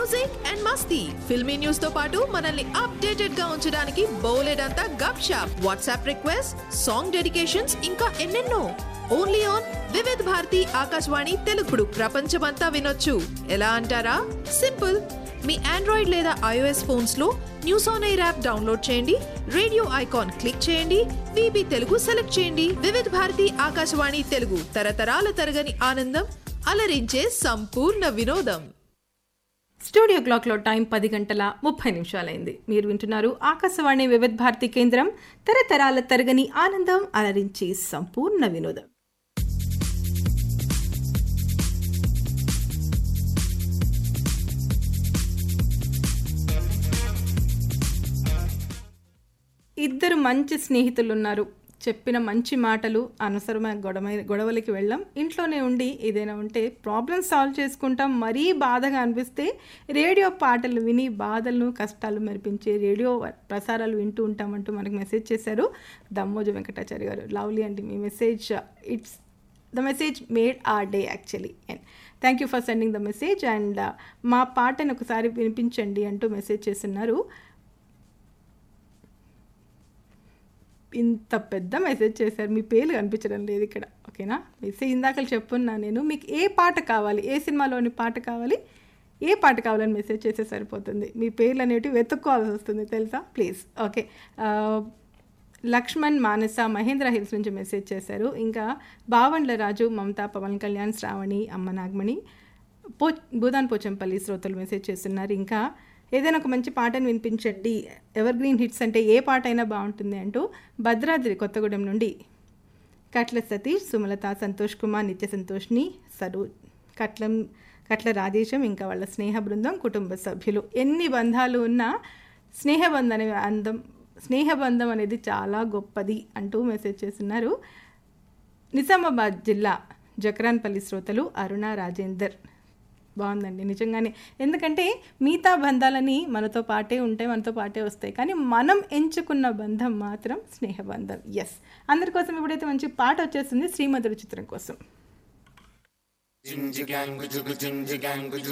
music and మస్తీ filmy news తో పాటు మనల్ని అప్డేటెడ్ గా ఉంచడానికి బోలెడంతా Gupshup WhatsApp request song dedications ఇంకా ఎన్నెన్నో ఓన్లీ ఆన్ వివిధ్ భారతి ఆకాశవాణి తెలుగుడు ప్రపంచమంతా వినొచ్చు ఎలా అంటారా సింపుల్ మీ ఆండ్రాయిడ్ లేదా ఐఓఎస్ ఫోన్స్ లో news on air app download చేయండి రేడియో ఐకాన్ క్లిక్ చేయండి విబి తెలుగు సెలెక్ట్ చేయండి వివిధ భారతి ఆకాశవాణి తెలుగు తరతరాల తరగని ఆనందం అలరించే సంపూర్ణ వినోదం స్టూడియో క్లాక్లో టైం పది గంటల ముప్పై నిమిషాలైంది మీరు వింటున్నారు ఆకాశవాణి వివిధ భారతి కేంద్రం తరతరాల తరగని ఆనందం అలరించి సంపూర్ణ వినోదం ఇద్దరు మంచి స్నేహితులు ఉన్నారు చెప్పిన మంచి మాటలు అనవసరమైన గొడవ గొడవలకి వెళ్ళాం ఇంట్లోనే ఉండి ఏదైనా ఉంటే ప్రాబ్లమ్ సాల్వ్ చేసుకుంటాం మరీ బాధగా అనిపిస్తే రేడియో పాటలు విని బాధలను కష్టాలు మెరిపించే రేడియో ప్రసారాలు వింటూ ఉంటామంటూ మనకు మెసేజ్ చేశారు దమ్మోజు వెంకటాచారి గారు లవ్లీ అండి మీ message it's the message made our day actually and thank you for sending the message and మా పాటను ఒకసారి వినిపించండి అంటూ మెసేజ్ చేస్తున్నారు ఇంత పెద్ద మెసేజ్ చేశారు మీ పేర్లు కనిపించడం లేదు ఇక్కడ ఓకేనా మెసేజ్ ఇందాక చెప్పున్నా నేను మీకు ఏ పాట కావాలి ఏ సినిమాలోని పాట కావాలి ఏ పాట కావాలని మెసేజ్ చేస్తే సరిపోతుంది మీ పేర్లు అనేటివి వెతుక్కోవాల్సి వస్తుంది తెలుసా please okay Lakshman Manasa Mahendra hills నుంచి మెసేజ్ చేశారు ఇంకా బావండ్ల రాజు మమతా పవన్ కళ్యాణ్ శ్రావణి అమ్మ నాగమణి పో భూదాన్ పోచంపల్లి శ్రోతలు మెసేజ్ చేస్తున్నారు ఇంకా ఏదైనా ఒక మంచి పాటను వినిపించండి ఎవర్ గ్రీన్ హిట్స్ అంటే ఏ పాట అయినా బాగుంటుంది అంటూ భద్రాద్రి కొత్తగూడెం నుండి కట్ల సతీష్ సుమలత సంతోష్ కుమార్ నిత్య సంతోష్ని సరు కట్లం కట్ల రాజేశం ఇంకా వాళ్ళ స్నేహ బృందం కుటుంబ సభ్యులు ఎన్ని బంధాలు ఉన్నా స్నేహబంధం అనే అందం స్నేహబంధం అనేది చాలా గొప్పది అంటూ మెసేజ్ చేస్తున్నారు నిజామాబాద్ జిల్లా జక్రాన్పల్లి శ్రోతలు అరుణ రాజేందర్ బాగుందండి నిజంగానే ఎందుకంటే మిగతా బంధాలని మనతో పాటే ఉంటాయి మనతో పాటే వస్తాయి కానీ మనం ఎంచుకున్న బంధం మాత్రం స్నేహబంధం ఎస్ అందరి కోసం ఇప్పుడైతే మంచి పాట వచ్చేస్తుంది శ్రీమధుర చిత్రం కోసం Jinjigangu jugu jinjigangu